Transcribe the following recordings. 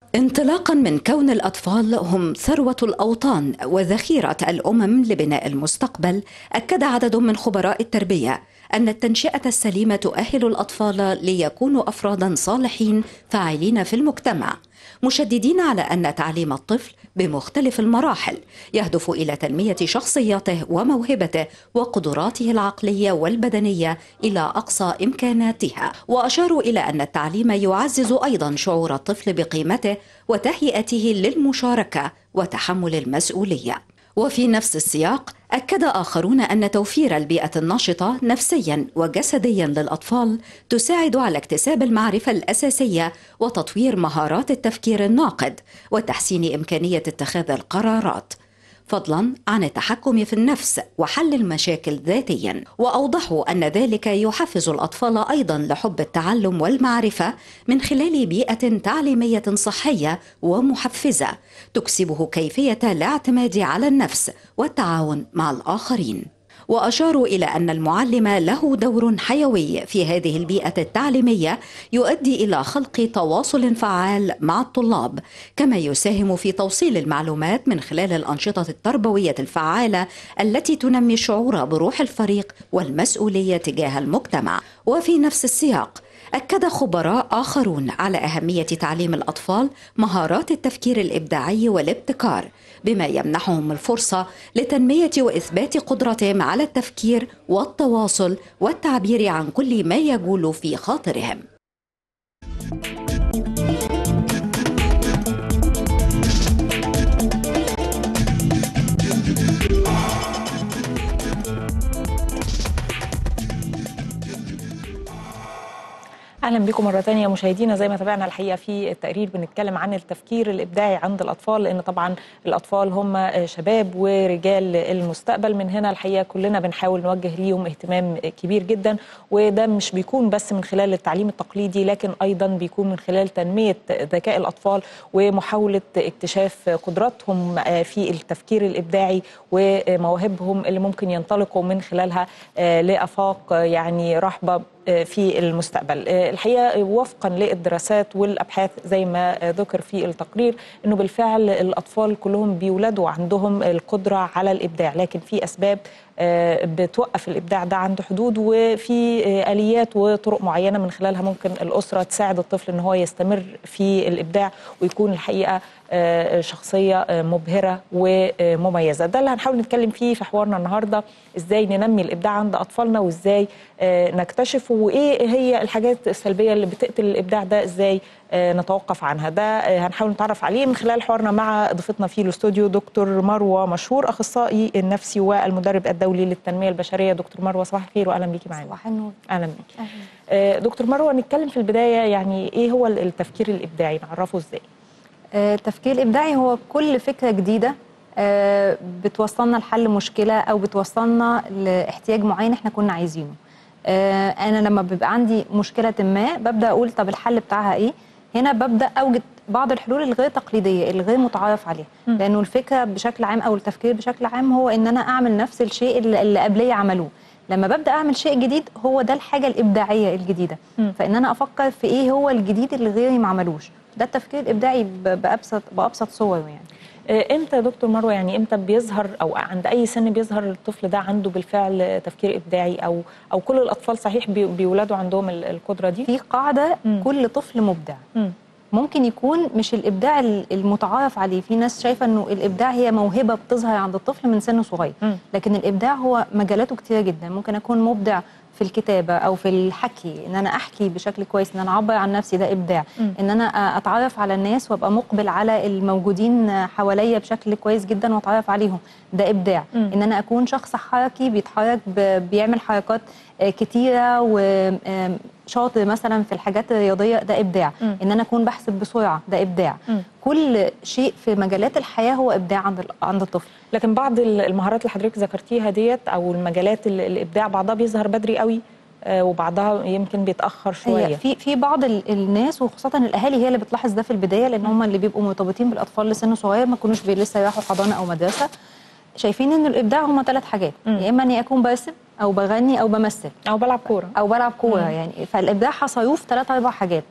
انطلاقا من كون الاطفال هم ثروه الاوطان وذخيره الامم لبناء المستقبل اكد عدد من خبراء التربيه ان التنشئه السليمه تؤهل الاطفال ليكونوا افرادا صالحين فاعلين في المجتمع مشددين على ان تعليم الطفل بمختلف المراحل يهدف الى تنميه شخصيته وموهبته وقدراته العقليه والبدنيه الى اقصى امكاناتها واشاروا الى ان التعليم يعزز ايضا شعور الطفل بقيمته وتهيئته للمشاركه وتحمل المسؤوليه وفي نفس السياق اكد اخرون ان توفير البيئه الناشطه نفسيا وجسديا للاطفال تساعد على اكتساب المعرفه الاساسيه وتطوير مهارات التفكير الناقد وتحسين امكانيه اتخاذ القرارات فضلا عن التحكم في النفس وحل المشاكل ذاتيا واوضحوا ان ذلك يحفز الاطفال ايضا لحب التعلم والمعرفه من خلال بيئه تعليميه صحيه ومحفزه تكسبه كيفيه الاعتماد على النفس والتعاون مع الاخرين واشاروا الى ان المعلم له دور حيوي في هذه البيئه التعليميه يؤدي الى خلق تواصل فعال مع الطلاب كما يساهم في توصيل المعلومات من خلال الانشطه التربويه الفعاله التي تنمي الشعور بروح الفريق والمسؤوليه تجاه المجتمع وفي نفس السياق أكد خبراء آخرون على أهمية تعليم الأطفال مهارات التفكير الإبداعي والابتكار بما يمنحهم الفرصة لتنمية وإثبات قدرتهم على التفكير والتواصل والتعبير عن كل ما يجول في خاطرهم. اهلا بكم مره ثانيه مشاهدينا زي ما تابعنا الحقيقه في التقرير بنتكلم عن التفكير الابداعي عند الاطفال لان طبعا الاطفال هم شباب ورجال المستقبل من هنا الحقيقه كلنا بنحاول نوجه ليهم اهتمام كبير جدا وده مش بيكون بس من خلال التعليم التقليدي لكن ايضا بيكون من خلال تنميه ذكاء الاطفال ومحاوله اكتشاف قدراتهم في التفكير الابداعي ومواهبهم اللي ممكن ينطلقوا من خلالها لافاق يعني رحبه في المستقبل الحقيقه وفقا للدراسات والابحاث زي ما ذكر في التقرير انه بالفعل الاطفال كلهم بيولدوا عندهم القدره على الابداع لكن في اسباب بتوقف الابداع ده عند حدود وفي اليات وطرق معينه من خلالها ممكن الاسره تساعد الطفل ان هو يستمر في الابداع ويكون الحقيقه شخصيه مبهره ومميزه ده اللي هنحاول نتكلم فيه في حوارنا النهارده ازاي ننمي الابداع عند اطفالنا وازاي نكتشفه وايه هي الحاجات السلبيه اللي بتقتل الابداع ده ازاي نتوقف عنها ده هنحاول نتعرف عليه من خلال حوارنا مع ضيفتنا في الاستوديو دكتور مروه مشهور اخصائي النفسي والمدرب الدولي للتنميه البشريه دكتور مروه صباح الخير واهلا بيكي معانا صباح النور اهلا بيكي أهلا. دكتور مروه نتكلم في البدايه يعني ايه هو التفكير الابداعي نعرفه ازاي التفكير الابداعي هو كل فكره جديده بتوصلنا لحل مشكله او بتوصلنا لاحتياج معين احنا كنا عايزينه انا لما بيبقى عندي مشكله ما ببدا اقول طب الحل بتاعها ايه هنا ببدا اوجد بعض الحلول الغير تقليديه الغير متعارف عليها م. لانه الفكره بشكل عام او التفكير بشكل عام هو ان انا اعمل نفس الشيء اللي, اللي قبليه عملوه لما ببدا اعمل شيء جديد هو ده الحاجه الابداعيه الجديده م. فان انا افكر في ايه هو الجديد اللي غيري ما عملوش ده التفكير الابداعي بابسط بابسط صوره يعني امتى يا دكتور مروه يعني امتى بيظهر او عند اي سن بيظهر الطفل ده عنده بالفعل تفكير ابداعي او او كل الاطفال صحيح بيولدوا عندهم القدره دي في قاعده م. كل طفل مبدع م. ممكن يكون مش الابداع المتعارف عليه في ناس شايفه انه الابداع هي موهبه بتظهر عند الطفل من سن صغير م. لكن الابداع هو مجالاته كتيره جدا ممكن اكون مبدع في الكتابه او في الحكي ان انا احكي بشكل كويس ان انا اعبر عن نفسي ده ابداع م. ان انا اتعرف على الناس وابقى مقبل على الموجودين حواليا بشكل كويس جدا واتعرف عليهم ده ابداع م. ان انا اكون شخص حركي بيتحرك بيعمل حركات كتيره وشاطر مثلا في الحاجات الرياضيه ده ابداع م. ان انا اكون بحسب بسرعه ده ابداع م. كل شيء في مجالات الحياه هو ابداع عند عند الطفل لكن بعض المهارات اللي حضرتك ذكرتيها ديت او المجالات الابداع بعضها بيظهر بدري قوي وبعضها يمكن بيتاخر شويه في في بعض الناس وخاصه الاهالي هي اللي بتلاحظ ده في البدايه لان هم اللي بيبقوا مرتبطين بالاطفال لسن صغير ما كانوش لسه يروحوا حضانه او مدرسه شايفين ان الابداع هم ثلاث حاجات يا اما اني اكون برسم او بغني او بمثل او بلعب كوره او بلعب كوره يعني فالابداع حصروه في ثلاث اربع حاجات م.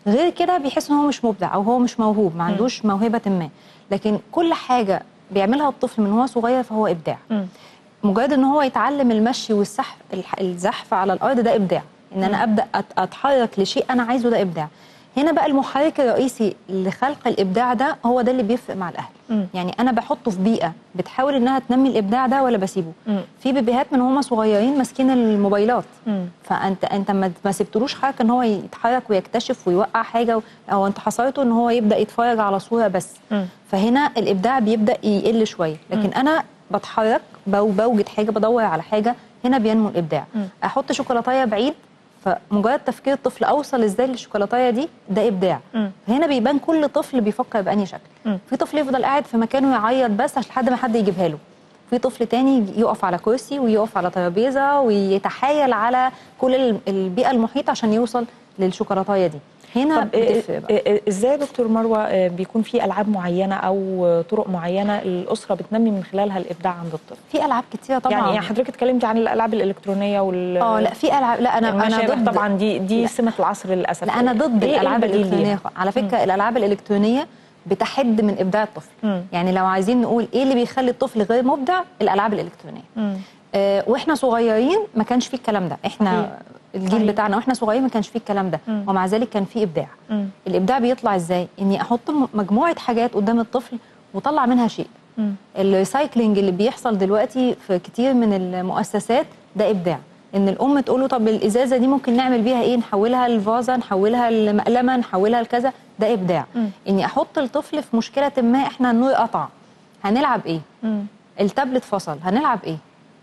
غير كده بيحس ان هو مش مبدع او هو مش موهوب ما عندوش موهبه ما لكن كل حاجه بيعملها الطفل من هو صغير فهو ابداع مم. مجرد ان هو يتعلم المشي والسحف الح- الزحف على الارض ده ابداع ان انا ابدا أت- اتحرك لشيء انا عايزه ده ابداع هنا بقى المحرك الرئيسي لخلق الابداع ده هو ده اللي بيفرق مع الاهل مم. يعني انا بحطه في بيئه بتحاول انها تنمي الابداع ده ولا بسيبه مم. في بيبيهات من هم صغيرين ماسكين الموبايلات مم. فانت انت ما ما سبتلوش حركه ان هو يتحرك ويكتشف ويوقع حاجه او انت حصرته ان هو يبدا يتفرج على صوره بس مم. فهنا الابداع بيبدا يقل شويه لكن انا بتحرك بو بوجد حاجه بدور على حاجه هنا بينمو الابداع مم. احط شوكولاتايه بعيد فمجرد تفكير الطفل اوصل ازاي للشوكولاتايه دي ده ابداع مم. هنا بيبان كل طفل بيفكر باني شكل مم. في طفل يفضل قاعد في مكانه يعيط بس عشان لحد ما حد يجيبها له في طفل تاني يقف على كرسي ويقف على ترابيزه ويتحايل على كل ال- البيئه المحيطه عشان يوصل للشوكولاتايه دي هنا طب بتفرق بقى. إيه- إيه- ازاي يا دكتور مروه آه، بيكون في العاب معينه او آه، طرق معينه الاسره بتنمي من خلالها الابداع عند الطفل في العاب كتيره طبعا يعني حضرتك اتكلمتي عن الالعاب الالكترونيه وال اه لا في العاب لا انا ما انا شابه ضد طبعا دي دي لا. سمه العصر للاسف لا انا ضد إيه الالعاب البديل الالكترونيه ليها؟ خ- على فكره الالعاب الالكترونيه بتحد من ابداع الطفل مم. يعني لو عايزين نقول ايه اللي بيخلي الطفل غير مبدع الالعاب الالكترونيه مم. آه واحنا صغيرين ما كانش فيه الكلام ده احنا صحيح. الجيل صحيح. بتاعنا واحنا صغيرين ما كانش فيه الكلام ده مم. ومع ذلك كان فيه ابداع مم. الابداع بيطلع ازاي اني احط م- مجموعه حاجات قدام الطفل وطلع منها شيء مم. الريسايكلينج اللي بيحصل دلوقتي في كتير من المؤسسات ده ابداع ان الام تقول له طب الازازه دي ممكن نعمل بيها ايه نحولها لفازه نحولها لمقلمه نحولها لكذا ده ابداع مم. اني احط الطفل في مشكله ما احنا النور قطع هنلعب ايه مم. التابلت فصل هنلعب ايه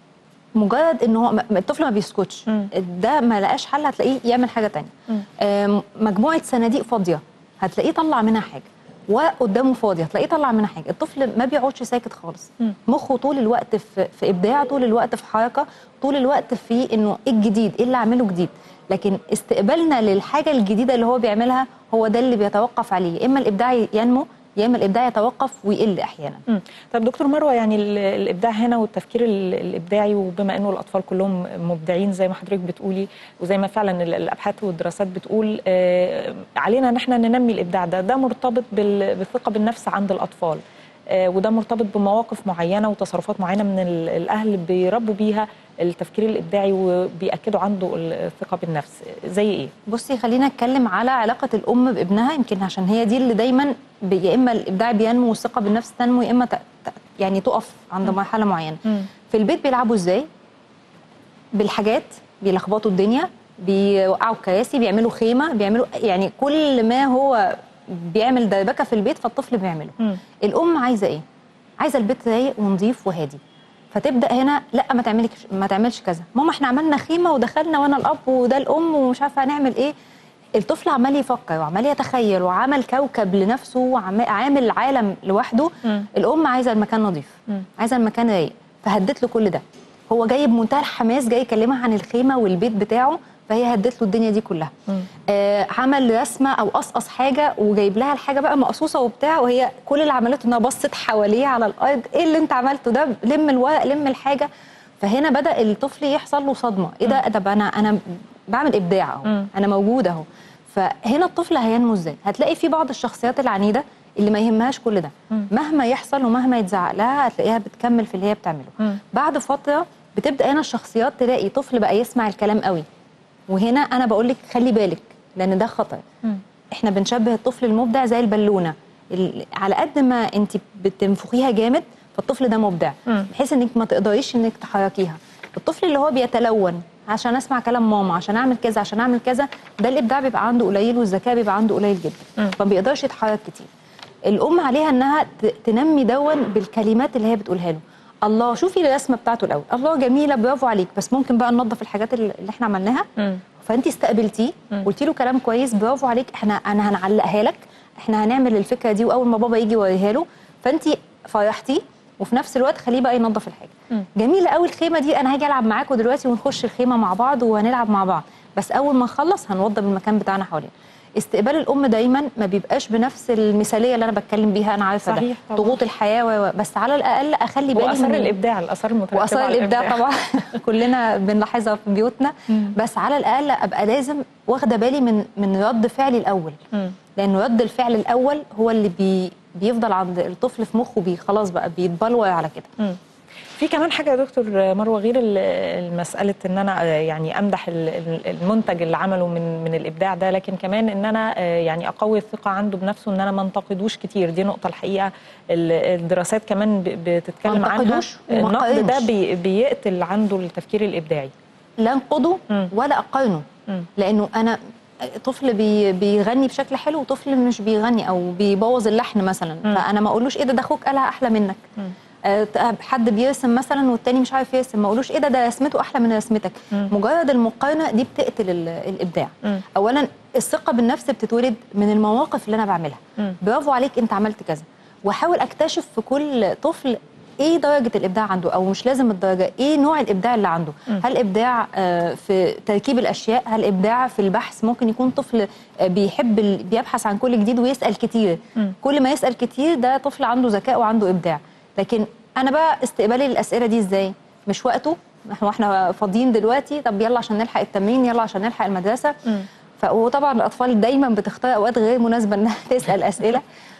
مجرد ان هو م- الطفل ما بيسكتش مم. ده ما لقاش حل هتلاقيه يعمل حاجه تانية مم. آم، مجموعه صناديق فاضيه هتلاقيه طلع منها حاجه وقدامه فاضي هتلاقيه طلع منها حاجه الطفل ما بيقعدش ساكت خالص مم. مخه طول الوقت في, في ابداع طول الوقت في حركه طول الوقت في انه ايه الجديد ايه اللي اعمله جديد لكن استقبالنا للحاجه الجديده اللي هو بيعملها هو ده اللي بيتوقف عليه يا اما الابداع ينمو يا اما الابداع يتوقف ويقل احيانا مم. طب دكتور مروه يعني ال- الابداع هنا والتفكير ال- الابداعي وبما انه الاطفال كلهم مبدعين زي ما حضرتك بتقولي وزي ما فعلا ال- الابحاث والدراسات بتقول آه، علينا ان احنا ننمي الابداع ده ده مرتبط بال- بالثقه بالنفس عند الاطفال آه، وده مرتبط بمواقف معينه وتصرفات معينه من ال- الاهل بيربوا بيها التفكير الابداعي وبياكدوا عنده الثقه بالنفس زي ايه؟ بصي خلينا نتكلم على علاقه الام بابنها يمكن عشان هي دي اللي دايما بي- يا اما الابداع بينمو والثقه بالنفس تنمو يا اما ت- ت- يعني تقف عند مرحله معينه في البيت بيلعبوا ازاي بالحاجات بيلخبطوا الدنيا بيوقعوا الكراسي بيعملوا خيمه بيعملوا يعني كل ما هو بيعمل دربكه في البيت فالطفل بيعمله مم. الام عايزه ايه عايزه البيت رايق ونظيف وهادي فتبدا هنا لا ما تعملش ما تعملش كذا ماما احنا عملنا خيمه ودخلنا وانا الاب وده الام ومش عارفه هنعمل ايه الطفل عمال يفكر وعمال يتخيل وعمل كوكب لنفسه وعامل عالم لوحده مم. الام عايزه المكان نظيف مم. عايزه المكان رايق فهدت له كل ده هو جاي بمنتهى الحماس جاي يكلمها عن الخيمه والبيت بتاعه فهي هدت له الدنيا دي كلها مم. آه عمل رسمه او قصقص حاجه وجايب لها الحاجه بقى مقصوصه وبتاع وهي كل اللي عملته انها بصت حواليه على الارض ايه اللي انت عملته ده لم الورق لم الحاجه فهنا بدا الطفل يحصل له صدمه ايه ده طب انا انا بعمل ابداع اهو مم. انا موجود اهو فهنا الطفل هينمو ازاي هتلاقي في بعض الشخصيات العنيده اللي ما يهمهاش كل ده مم. مهما يحصل ومهما يتزعق لها هتلاقيها بتكمل في اللي هي بتعمله مم. بعد فتره بتبدا هنا الشخصيات تلاقي طفل بقى يسمع الكلام قوي وهنا انا بقول لك خلي بالك لان ده خطر مم. احنا بنشبه الطفل المبدع زي البالونه ال- على قد ما انت بتنفخيها جامد فالطفل ده مبدع مم. بحيث انك ما تقدريش انك تحركيها الطفل اللي هو بيتلون عشان اسمع كلام ماما عشان اعمل كذا عشان اعمل كذا ده الابداع بيبقى عنده قليل والذكاء بيبقى عنده قليل جدا مم. ما بيقدرش يتحرك كتير الام عليها انها ت- تنمي دون بالكلمات اللي هي بتقولها له الله شوفي الرسمه بتاعته الاول الله جميله برافو عليك بس ممكن بقى ننظف الحاجات اللي اللي احنا عملناها مم. فانت استقبلتيه مم. قلتي له كلام كويس برافو عليك احنا انا هنعلقها لك احنا هنعمل الفكره دي واول ما بابا يجي يوريها له فانت فرحتيه وفي نفس الوقت خليه بقى ينظف الحاجه مم. جميله قوي الخيمه دي انا هاجي العب معاكم دلوقتي ونخش الخيمه مع بعض وهنلعب مع بعض بس اول ما نخلص هنوضب المكان بتاعنا حوالينا استقبال الام دايما ما بيبقاش بنفس المثاليه اللي انا بتكلم بيها انا عارفه صحيح ده طبعا. ضغوط الحياه و... و- بس على الاقل اخلي بالي واثار من- الابداع الاثار المترتبه واثار على الابداع طبعا كلنا بنلاحظها في بيوتنا مم. بس على الاقل ابقى لازم واخده بالي من من رد فعلي الاول مم. لان رد الفعل الاول هو اللي بي بيفضل عند الطفل في مخه بي خلاص بقى بيتبلور على كده مم. في كمان حاجه يا دكتور مروه غير ال- المساله ان انا آه، يعني امدح ال- ال- المنتج اللي عمله من من الابداع ده لكن كمان ان انا آه، يعني اقوي الثقه عنده بنفسه ان انا ما انتقدوش كتير دي نقطه الحقيقه ال- الدراسات كمان ب- بتتكلم ما عنها انتقدوش وما النقد ده قارنش. بي بيقتل عنده التفكير الابداعي لا انقده مم. ولا اقارنه مم. لانه انا طفل بي بيغني بشكل حلو وطفل مش بيغني او بيبوظ اللحن مثلا مم. فانا ما اقولوش ايه ده ده اخوك قالها احلى منك مم. آه، حد بيرسم مثلا والتاني مش عارف يرسم ما اقولوش ايه ده ده رسمته احلى من رسمتك مم. مجرد المقارنه دي بتقتل ال- الابداع مم. اولا الثقه بالنفس بتتولد من المواقف اللي انا بعملها مم. برافو عليك انت عملت كذا واحاول اكتشف في كل طفل ايه درجه الابداع عنده او مش لازم الدرجه ايه نوع الابداع اللي عنده مم. هل ابداع آه، في تركيب الاشياء هل ابداع في البحث ممكن يكون طفل آه، بيحب ال- بيبحث عن كل جديد ويسال كتير مم. كل ما يسال كتير ده طفل عنده ذكاء وعنده ابداع لكن انا بقى استقبالي للاسئله دي ازاي مش وقته احنا واحنا فاضيين دلوقتي طب يلا عشان نلحق التمرين يلا عشان نلحق المدرسه مم. ف- وطبعا الاطفال دايما بتختار اوقات غير مناسبه انها تسال اسئله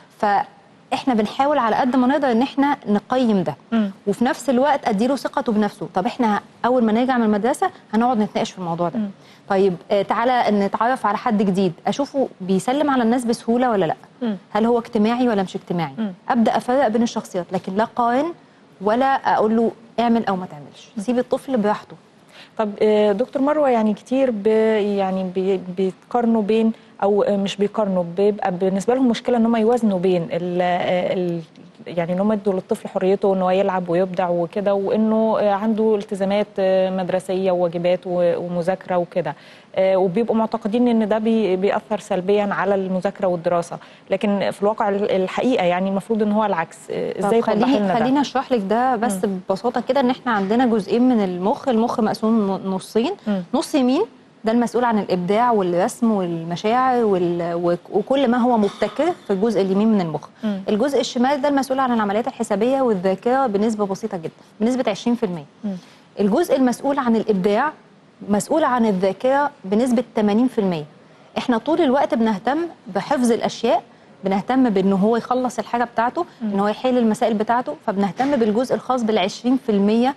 فاحنا بنحاول على قد ما نقدر ان احنا نقيم ده مم. وفي نفس الوقت اديله ثقته بنفسه طب احنا اول ما نرجع من المدرسه هنقعد نتناقش في الموضوع ده مم. طيب آه، تعالى نتعرف على حد جديد اشوفه بيسلم على الناس بسهوله ولا لا مم. هل هو اجتماعي ولا مش اجتماعي مم. ابدا افرق بين الشخصيات لكن لا قارن ولا اقول له اعمل او ما تعملش سيب الطفل براحته طب آه، دكتور مروه يعني كتير ب يعني بي- بيقارنوا بين او آه، مش بيقارنوا بيبقى بالنسبه لهم مشكله ان هم يوازنوا بين ال ال يعني ان هم يدوا للطفل حريته ان هو يلعب ويبدع وكده وانه آه، عنده التزامات آه، مدرسيه وواجبات و- ومذاكره وكده آه، وبيبقوا معتقدين ان ده بي- بيأثر سلبيا على المذاكره والدراسه لكن في الواقع الحقيقه يعني المفروض ان هو العكس آه، ازاي طب توضحي خليني لنا ده؟ خليني اشرح لك ده بس ببساطه كده ان احنا عندنا جزئين من المخ المخ مقسوم نصين مم. نص يمين ده المسؤول عن الابداع والرسم والمشاعر وال... وك- وكل ما هو مبتكر في الجزء اليمين من المخ مم. الجزء الشمال ده المسؤول عن العمليات الحسابيه والذاكره بنسبه بسيطه جدا بنسبه 20% مم. الجزء المسؤول عن الابداع مسؤول عن الذاكره بنسبه 80% احنا طول الوقت بنهتم بحفظ الاشياء بنهتم بان هو يخلص الحاجه بتاعته ان هو يحل المسائل بتاعته فبنهتم بالجزء الخاص بال 20%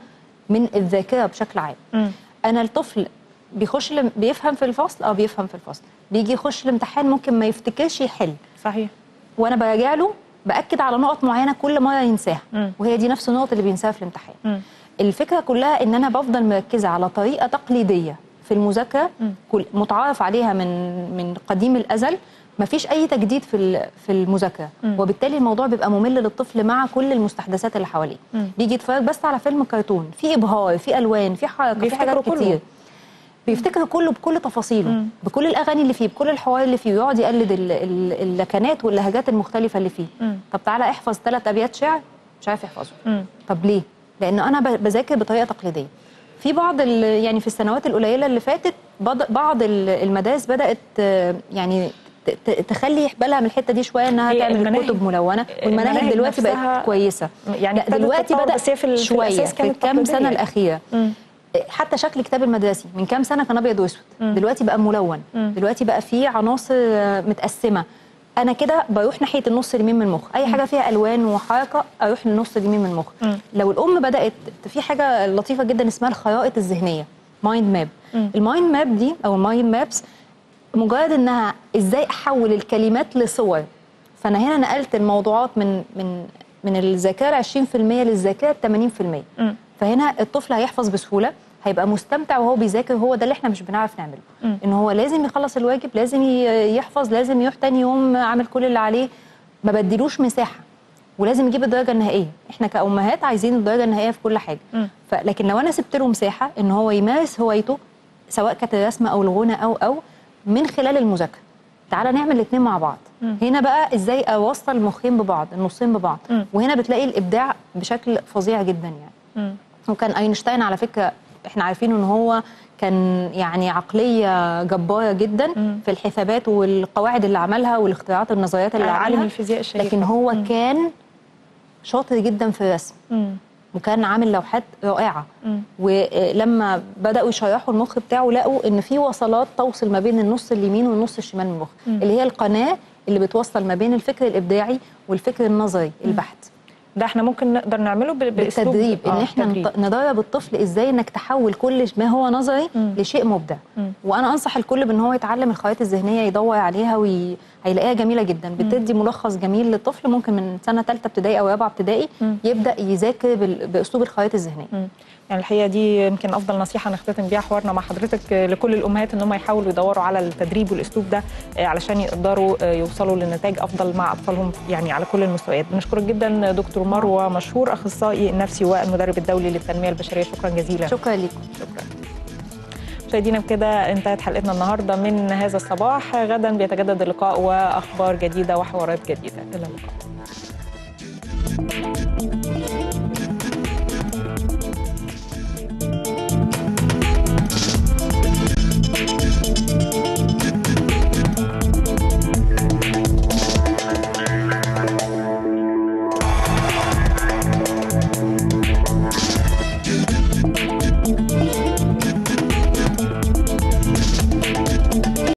من الذاكره بشكل عام مم. انا الطفل بيخش لم- بيفهم في الفصل اه بيفهم في الفصل بيجي يخش الامتحان ممكن ما يفتكرش يحل صحيح وانا براجع له باكد على نقط معينه كل مره ينساها مم. وهي دي نفس النقط اللي بينساها في الامتحان مم. الفكره كلها ان انا بفضل مركزه على طريقه تقليديه في المذاكره مم. كل متعارف عليها من من قديم الازل مفيش اي تجديد في ال- في المذاكره مم. وبالتالي الموضوع بيبقى ممل للطفل مع كل المستحدثات اللي حواليه مم. بيجي يتفرج بس على فيلم كرتون في ابهار في الوان في حركه في حاجات بيفتكروا كله. كتير بيفتكر كله بكل تفاصيله مم. بكل الاغاني اللي فيه بكل الحوار اللي فيه ويقعد يقلد ال- ال- اللكنات واللهجات المختلفه اللي فيه مم. طب تعالى احفظ ثلاث ابيات شعر مش عارف يحفظه مم. طب ليه؟ لأن أنا ب- بذاكر بطريقة تقليدية. في بعض ال- يعني في السنوات القليلة اللي فاتت بض- بعض ال- المدارس بدأت آه، يعني ت- ت- تخلي بالها من الحتة دي شوية إنها هي تعمل المناهج- كتب ملونة والمناهج المناهج دلوقتي نفسها بقت كويسة. يعني لا ابتدت دلوقتي تتطور، بدأ بس هي في ال- في شوية الأساس في كانت الكام سنة تقليدية. الأخيرة. مم. حتى شكل الكتاب المدرسي من كام سنه كان ابيض واسود مم. دلوقتي بقى ملون مم. دلوقتي بقى فيه عناصر آه، متقسمه انا كده بروح ناحيه النص اليمين من المخ اي حاجه فيها الوان وحركه اروح للنص اليمين من المخ مم. لو الام بدات في حاجه لطيفه جدا اسمها الخرائط الذهنيه مايند ماب مم. المايند ماب دي او المايند مابس مجرد انها ازاي احول الكلمات لصور فانا هنا نقلت الموضوعات من من من الذاكره 20% للذاكره 80% مم. فهنا الطفل هيحفظ بسهوله هيبقى مستمتع وهو بيذاكر هو ده اللي احنا مش بنعرف نعمله مم. ان هو لازم يخلص الواجب لازم ي- يحفظ لازم يروح تاني يوم عامل كل اللي عليه ما بديلوش مساحه ولازم يجيب الدرجه النهائيه احنا كامهات عايزين الدرجه النهائيه في كل حاجه مم. ف... لكن لو انا سبت له مساحه ان هو يمارس هوايته سواء كانت الرسم او الغنى او او من خلال المذاكره تعالى نعمل الاثنين مع بعض مم. هنا بقى ازاي اوصل المخين ببعض النصين ببعض مم. وهنا بتلاقي الابداع بشكل فظيع جدا يعني مم. وكان اينشتاين على فكره احنا عارفين ان هو كان يعني عقليه جباره جدا مم. في الحسابات والقواعد اللي عملها والاختراعات النظريات اللي عالم عملها الفيزياء الشهير لكن طبعاً. هو مم. كان شاطر جدا في الرسم مم. وكان عامل لوحات رائعه مم. ولما بداوا يشرحوا المخ بتاعه لقوا ان في وصلات توصل ما بين النص اليمين والنص الشمال من المخ مم. اللي هي القناه اللي بتوصل ما بين الفكر الابداعي والفكر النظري البحت ده احنا ممكن نقدر نعمله ب- باسلوب بالتدريب ان آه، احنا تدريب. نط- ندرب الطفل ازاي انك تحول كل ما هو نظري مم. لشيء مبدع مم. وانا انصح الكل بان هو يتعلم الخرائط الذهنيه يدور عليها وهيلاقيها جميله جدا بتدي ملخص جميل للطفل ممكن من سنه ثالثه ابتدائي او رابعه ابتدائي مم. يبدا يذاكر بال- باسلوب الخرائط الذهنيه مم. يعني الحقيقه دي يمكن افضل نصيحه نختتم بيها حوارنا مع حضرتك آه، لكل الامهات ان هم يحاولوا يدوروا على التدريب والاسلوب ده آه، علشان يقدروا آه، يوصلوا لنتائج افضل مع اطفالهم يعني على كل المستويات بنشكرك جدا دكتور مروه مشهور اخصائي النفسي والمدرب الدولي للتنميه البشريه شكرا جزيلا شكرا لكم شكرا مشاهدينا بكده انتهت حلقتنا النهارده من هذا الصباح غدا بيتجدد اللقاء واخبار جديده وحوارات جديده الى اللقاء